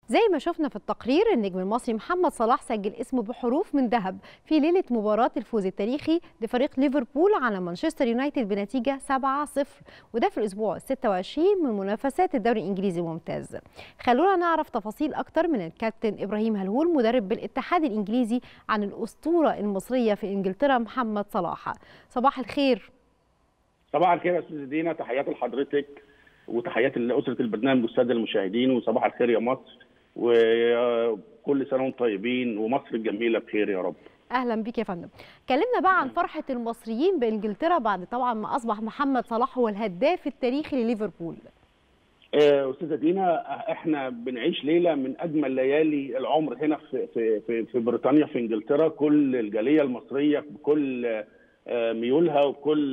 زي ما شفنا في التقرير النجم المصري محمد صلاح سجل اسمه بحروف من ذهب في ليلة مباراة الفوز التاريخي لفريق ليفربول على مانشستر يونايتد بنتيجة 7-0 وده في الأسبوع ال 26 من منافسات الدوري الإنجليزي الممتاز خلونا نعرف تفاصيل أكتر من الكابتن إبراهيم هلهول مدرب بالاتحاد الإنجليزي عن الأسطورة المصرية في إنجلترا محمد صلاح صباح الخير صباح الخير يا استاذ دينا تحياتي لحضرتك وتحياتي لاسره البرنامج والساده المشاهدين وصباح الخير يا مصر وكل سنه وانتم طيبين ومصر الجميله بخير يا رب اهلا بيك يا فندم كلمنا بقى عن فرحه المصريين بانجلترا بعد طبعا ما اصبح محمد صلاح هو الهداف التاريخي لليفربول استاذه دينا احنا بنعيش ليله من اجمل ليالي العمر هنا في في في, في بريطانيا في انجلترا كل الجاليه المصريه بكل ميولها وكل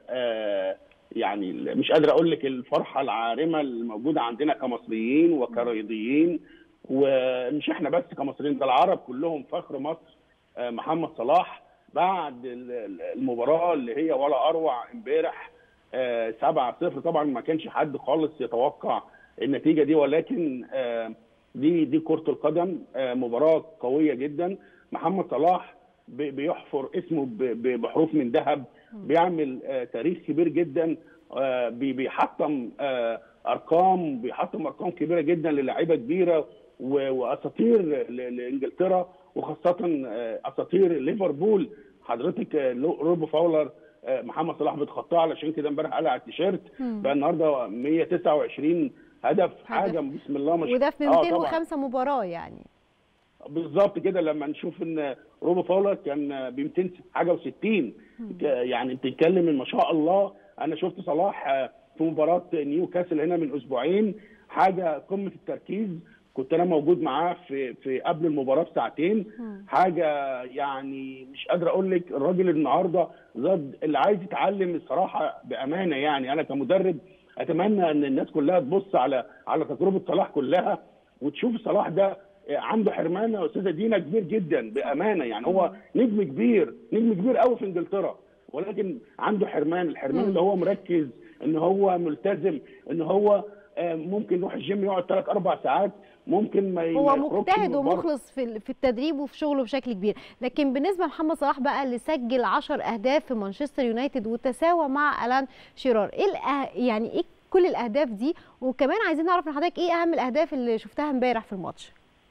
يعني مش قادر اقول لك الفرحه العارمه الموجوده عندنا كمصريين وكرياضيين ومش احنا بس كمصريين ده العرب كلهم فخر مصر محمد صلاح بعد المباراه اللي هي ولا اروع امبارح 7 0 طبعا ما كانش حد خالص يتوقع النتيجه دي ولكن دي دي كره القدم مباراه قويه جدا محمد صلاح بيحفر اسمه بحروف من ذهب بيعمل تاريخ كبير جدا بيحطم ارقام بيحطم ارقام كبيره جدا للاعيبه كبيره واساطير لانجلترا وخاصه اساطير ليفربول حضرتك روب فاولر محمد صلاح بيتخطاه علشان كده امبارح قلع على التيشيرت بقى النهارده 129 هدف حاجه بسم الله ما شاء الله وده في 205 مباراه يعني بالظبط كده لما نشوف ان روبو فاولر كان ب 200 حاجه و60 يعني بتتكلم ما شاء الله انا شفت صلاح في مباراه نيوكاسل هنا من اسبوعين حاجه قمه التركيز كنت انا موجود معاه في في قبل المباراه بساعتين حاجه يعني مش قادر اقول لك الراجل النهارده زاد اللي عايز يتعلم الصراحه بامانه يعني انا كمدرب اتمنى ان الناس كلها تبص على على تجربه صلاح كلها وتشوف صلاح ده عنده حرمان يا استاذه دينا كبير جدا بامانه يعني هو نجم كبير نجم كبير قوي في انجلترا ولكن عنده حرمان الحرمان اللي هو مركز ان هو ملتزم ان هو ممكن يروح الجيم يقعد ثلاث اربع ساعات ممكن ما هو مجتهد ومخلص في في التدريب وفي شغله بشكل كبير لكن بالنسبه لمحمد صلاح بقى اللي سجل 10 اهداف في مانشستر يونايتد وتساوى مع الان شيرار ايه الأه... يعني ايه كل الاهداف دي وكمان عايزين نعرف من حضرتك ايه اهم الاهداف اللي شفتها امبارح في الماتش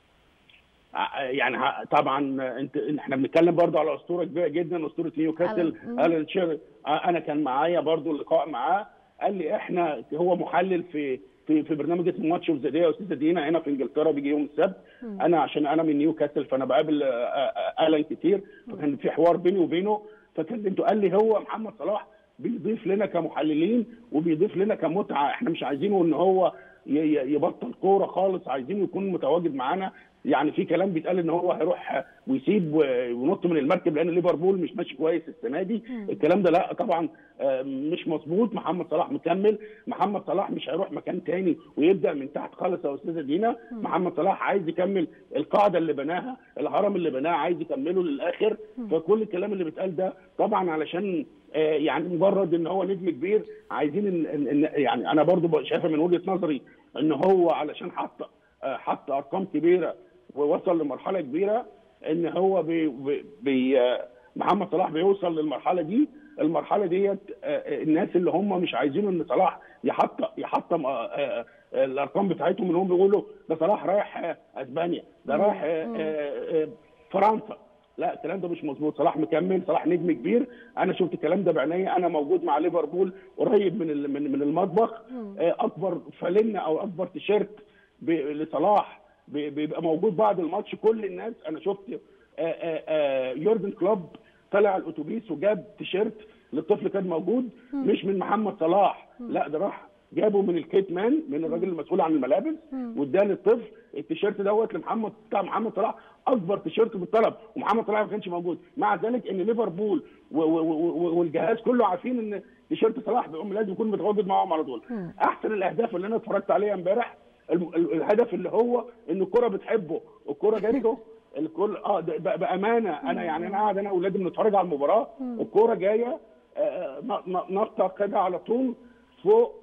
يعني طبعا انت احنا بنتكلم برضه على اسطوره كبيره جدا اسطوره نيوكاسل الان شير انا كان معايا برضه اللقاء معاه قال لي احنا هو محلل في في في برنامج اسمه ماتش اوف ذا دي يا استاذه دينا هنا في انجلترا بيجي يوم السبت انا عشان انا من نيوكاسل فانا بقابل الان كتير فكان في حوار بيني وبينه فكلمته قال لي هو محمد صلاح بيضيف لنا كمحللين وبيضيف لنا كمتعه احنا مش عايزينه ان هو يبطل كوره خالص عايزينه يكون متواجد معانا يعني في كلام بيتقال ان هو هيروح ويسيب وينط من المركب لان ليفربول مش ماشي كويس السنه دي الكلام ده لا طبعا مش مظبوط محمد صلاح مكمل محمد صلاح مش هيروح مكان تاني ويبدا من تحت خالص يا استاذه دينا محمد صلاح عايز يكمل القاعده اللي بناها الهرم اللي بناه عايز يكمله للاخر فكل الكلام اللي بيتقال ده طبعا علشان يعني مجرد ان هو نجم كبير عايزين إن إن يعني انا برضو شايفه من وجهه نظري ان هو علشان حط حط ارقام كبيره ووصل لمرحله كبيره ان هو بي بي محمد صلاح بيوصل للمرحله دي المرحله ديت الناس اللي هم مش عايزين ان صلاح يحط يحطم الارقام بتاعتهم اللي هم بيقولوا ده صلاح رايح اسبانيا ده رايح فرنسا لا الكلام ده مش مظبوط صلاح مكمل صلاح نجم كبير انا شفت الكلام ده بعينيا انا موجود مع ليفربول قريب من من من المطبخ اكبر فالنه او اكبر تيشيرت لصلاح بيبقى موجود بعد الماتش كل الناس انا شفت يورجن كلوب طلع الاتوبيس وجاب تيشيرت للطفل كان موجود مش من محمد صلاح لا ده راح جابه من الكيت مان من الراجل المسؤول عن الملابس واداه للطفل التيشيرت دوت لمحمد بتاع محمد صلاح اكبر تيشيرت بالطلب ومحمد صلاح ما كانش موجود مع ذلك ان ليفربول والجهاز كله عارفين ان تيشيرت صلاح بيقوم لازم يكون متواجد معاهم على طول احسن الاهداف اللي انا اتفرجت عليها امبارح الهدف اللي هو ان الكره بتحبه الكره جاته الكل اه بامانه انا يعني انا قاعد انا واولادي بنتفرج على المباراه الكوره جايه نطه كده على طول فوق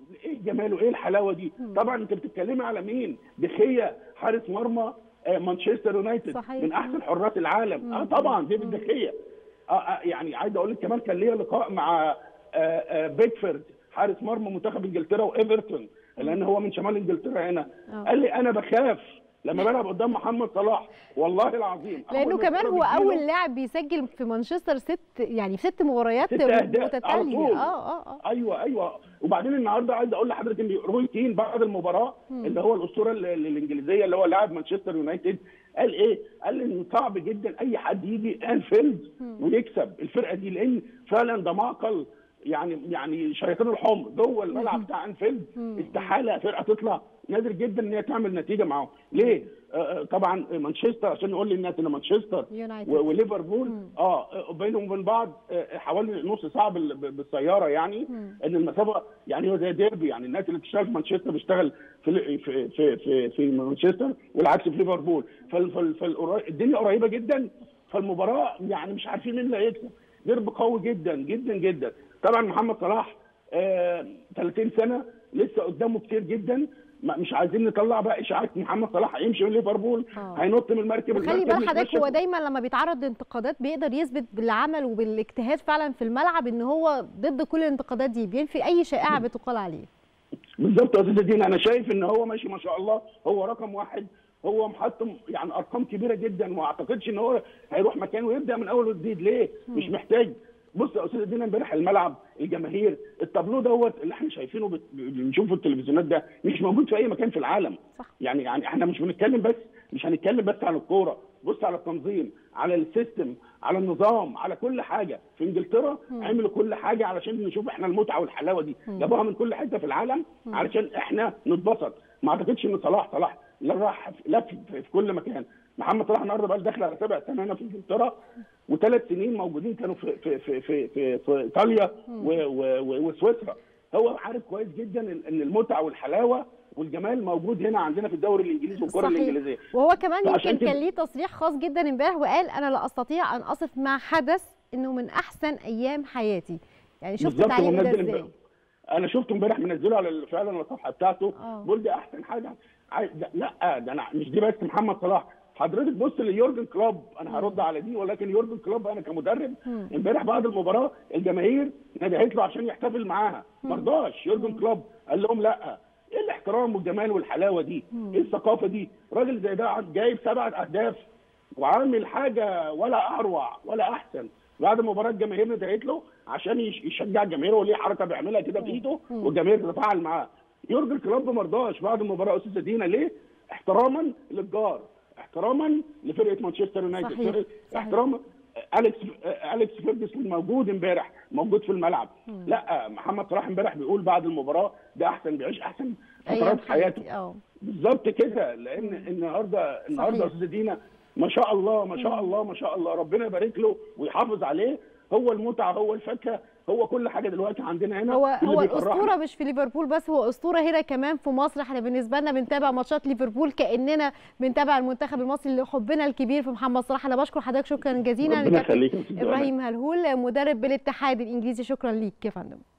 ايه جماله ايه الحلاوه دي طبعا انت بتتكلمي على مين دخيه حارس مرمى آه، مانشستر يونايتد صحيح. من احسن حراس العالم اه طبعا ديفيد دخيه آه آه يعني عايز اقول لك كمان كان ليا لقاء مع آه آه بيكفورد حارس مرمى منتخب انجلترا وايفرتون لان هو من شمال انجلترا هنا آه. قال لي انا بخاف لما بلعب قدام محمد صلاح والله العظيم لانه أول ما كمان الكرة هو بتجيله- اول لاعب بيسجل في مانشستر ست يعني في ست مباريات ست أهداف على متتاليه طول. اه اه اه ايوه ايوه وبعدين النهارده عايز اقول لحضرتك ان روي كين بعد المباراه اللي هو الاسطوره ال- ال- الانجليزيه اللي هو لاعب مانشستر يونايتد قال ايه؟ قال ان صعب جدا اي حد يجي انفيلد ويكسب الفرقه دي لان فعلا ده معقل يعني يعني شياطين الحمر جوه الملعب بتاع انفيلد استحاله فرقه تطلع نادر جدا ان هي تعمل نتيجه معاهم ليه؟ آه، آه، طبعا مانشستر عشان نقول للناس ان مانشستر يونايتد. و- وليفربول اه بينهم وبين بعض آه، حوالي نص ساعه بال- ب- بالسياره يعني ان المسافه يعني هو زي ديربي يعني الناس اللي بتشتغل في مانشستر بتشتغل في في في في, في مانشستر والعكس في ليفربول فال- فال- فال- الدنيا قريبه جدا فالمباراه يعني مش عارفين مين اللي هيكسب ديربي قوي جدا جدا جدا طبعا محمد صلاح آه 30 سنه لسه قدامه كتير جدا ما- مش عايزين نطلع بقى اشاعات محمد صلاح هيمشي من ليفربول آه. هينط من المركب وخلي المركب بال مش حضرتك ماشية هو دايما لما بيتعرض لانتقادات بيقدر يثبت بالعمل وبالاجتهاد فعلا في الملعب ان هو ضد كل الانتقادات دي بينفي اي شائعه بتقال عليه بالظبط يا استاذ دين انا شايف ان هو ماشي ما شاء الله هو رقم واحد هو محطم يعني ارقام كبيره جدا وما اعتقدش ان هو هيروح مكان ويبدا من اول وجديد ليه؟ مش محتاج بص يا استاذ دين امبارح الملعب الجماهير التابلو دوت اللي احنا شايفينه بت- بنشوفه في التلفزيونات ده مش موجود في اي مكان في العالم صح. يعني يعني احنا مش بنتكلم بس مش هنتكلم بس على الكوره بص على التنظيم على السيستم على النظام على كل حاجه في انجلترا عملوا كل حاجه علشان نشوف احنا المتعه والحلاوه دي جابوها من كل حته في العالم علشان احنا نتبسط ما اعتقدش ان صلاح صلاح لا راح لف في في كل مكان محمد صلاح النهارده بقى داخل على سبع سنين هنا في انجلترا وثلاث سنين موجودين كانوا في في في في, في, في ايطاليا و- و- و- وسويسرا هو عارف كويس جدا ان إن المتعه والحلاوه والجمال موجود هنا عندنا في الدوري الانجليزي والكره صحيح. الانجليزيه وهو كمان فعشان يمكن كده- كان ليه تصريح خاص جدا امبارح وقال انا لا استطيع ان اصف ما حدث انه من احسن ايام حياتي يعني شفت بالظبط، هو التعليق ده منزل ازاي امبارح. انا شفته امبارح منزله على ال- فعلا على الصفحه بتاعته آه. بيقول دي احسن حاجه عايز ده لا ده انا مش دي بس محمد صلاح حضرتك بص ليورجن كلوب انا هرد على دي ولكن يورجن كلوب انا كمدرب امبارح بعد المباراه الجماهير ندهت له عشان يحتفل معاها ما رضاش يورجن كلوب قال لهم لا ايه الاحترام والجمال والحلاوه دي؟ ايه الثقافه دي؟ راجل زي ده جايب سبع اهداف وعامل حاجه ولا اروع ولا احسن بعد المباراه الجماهير ندهت له عشان يش- يشجع الجماهير وليه حركه بيعملها كده بايده والجماهير تتفاعل معاه يورجن كلوب ما رضاش بعد المباراه استاذ دينا ليه؟ احتراما للجار احتراما لفرقه مانشستر يونايتد صحيح، فرقة- صحيح. احتراما اليكس اليكس فيرجسون موجود امبارح موجود في الملعب لا محمد صلاح امبارح بيقول بعد المباراه ده احسن بيعيش احسن ايام فترات حياته حياتي اه بالظبط كده لان النهارده النهارده يا صحيح. استاذ دينا ما شاء الله ما شاء الله ما شاء الله ربنا يبارك له ويحافظ عليه هو المتعه هو الفاكهه هو كل حاجه دلوقتي عندنا هنا هو اللي هو بيفرحنا. الاسطوره مش في ليفربول بس هو اسطوره هنا كمان في مصر احنا بالنسبه لنا بنتابع ماتشات ليفربول كاننا بنتابع المنتخب المصري اللي حبنا الكبير في محمد صلاح انا بشكر حضرتك شكرا جزيلا ربنا لكابتن يخليك يا أستاذ ابراهيم هلهول مدرب بالاتحاد الانجليزي شكرا ليك يا فندم